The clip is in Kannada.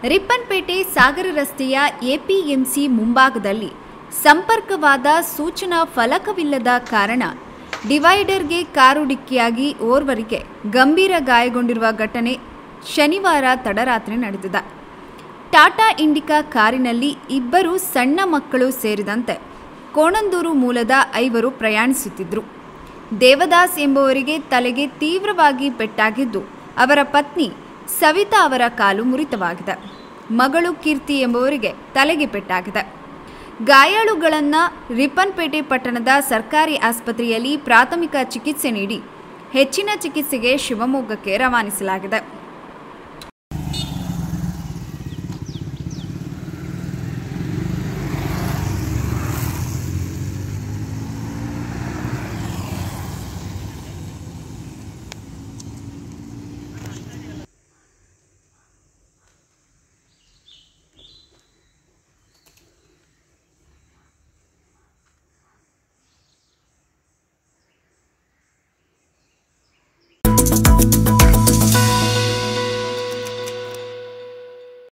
ರಿಪ್ಪನ್ಪೇಟೆ ಸಾಗರ ರಸ್ತೆಯ ಎಪಿಎಂಸಿ ಮುಂಭಾಗದಲ್ಲಿ ಸಂಪರ್ಕವಾದ ಸೂಚನಾ ಫಲಕವಿಲ್ಲದ ಕಾರಣ ಡಿವೈಡರ್ಗೆ ಕಾರು ಡಿಕ್ಕಿಯಾಗಿ ಓರ್ವರಿಗೆ ಗಂಭೀರ ಗಾಯಗೊಂಡಿರುವ ಘಟನೆ ಶನಿವಾರ ತಡರಾತ್ರಿ ನಡೆದಿದೆ ಟಾಟಾ ಇಂಡಿಕಾ ಕಾರಿನಲ್ಲಿ ಇಬ್ಬರು ಸಣ್ಣ ಮಕ್ಕಳು ಸೇರಿದಂತೆ ಕೋಣಂದೂರು ಮೂಲದ ಐವರು ಪ್ರಯಾಣಿಸುತ್ತಿದ್ದರು ದೇವದಾಸ್ ಎಂಬುವರಿಗೆ ತಲೆಗೆ ತೀವ್ರವಾಗಿ ಪೆಟ್ಟಾಗಿದ್ದು ಅವರ ಪತ್ನಿ ಸವಿತಾ ಅವರ ಕಾಲು ಮುರಿತವಾಗಿದೆ ಮಗಳು ಕೀರ್ತಿ ಎಂಬುವರಿಗೆ ತಲೆಗೆ ಪೆಟ್ಟಾಗಿದೆ ಗಾಯಾಳುಗಳನ್ನು ರಿಪ್ಪನ್ಪೇಟೆ ಪಟ್ಟಣದ ಸರ್ಕಾರಿ ಆಸ್ಪತ್ರೆಯಲ್ಲಿ ಪ್ರಾಥಮಿಕ ಚಿಕಿತ್ಸೆ ನೀಡಿ ಹೆಚ್ಚಿನ ಚಿಕಿತ್ಸೆಗೆ ಶಿವಮೊಗ್ಗಕ್ಕೆ ರವಾನಿಸಲಾಗಿದೆ